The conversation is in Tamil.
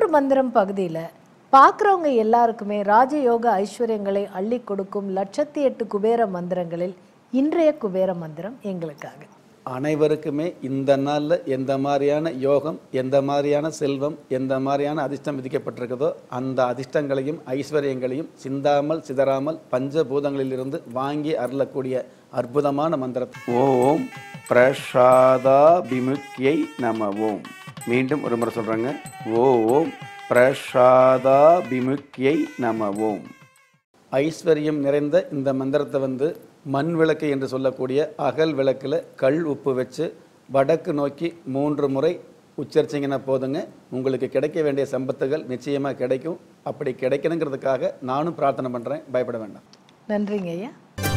மந்திரம் பகுதியில் பார்க்குறவங்க எல்லாருக்குமே ராஜயோக ஐஸ்வர்யங்களை அள்ளி கொடுக்கும் லட்சத்தி எட்டு குபேர மந்திரங்களில் இன்றைய குபேர மந்திரம் எங்களுக்காக அனைவருக்குமே இந்த நாளில் எந்த மாதிரியான யோகம் எந்த மாதிரியான செல்வம் எந்த மாதிரியான அதிர்ஷ்டம் விதிக்கப்பட்டிருக்குதோ அந்த அதிர்ஷ்டங்களையும் ஐஸ்வர்யங்களையும் சிந்தாமல் சிதறாமல் பஞ்சபூதங்களிலிருந்து வாங்கி அருளக்கூடிய அற்புதமான மந்திரத்தை ஓம் பிரசாதாபிமுக்கியை நம ஓம் மீண்டும் ஒரு முறை சொல்கிறேங்க ஓம் பிரசாதாபிமுக்கியை நம ஓம் ஐஸ்வர்யம் நிறைந்த இந்த மந்திரத்தை வந்து மண் விளக்கு என்று சொல்லக்கூடிய அகல் விளக்கில் கல் உப்பு வச்சு வடக்கு நோக்கி மூன்று முறை உச்சரிச்சிங்கன்னா போதுங்க உங்களுக்கு கிடைக்க வேண்டிய சம்பத்துகள் நிச்சயமாக கிடைக்கும் அப்படி கிடைக்கணுங்கிறதுக்காக நானும் பிரார்த்தனை பண்ணுறேன் பயப்பட வேண்டாம் நன்றிங்க ஐயா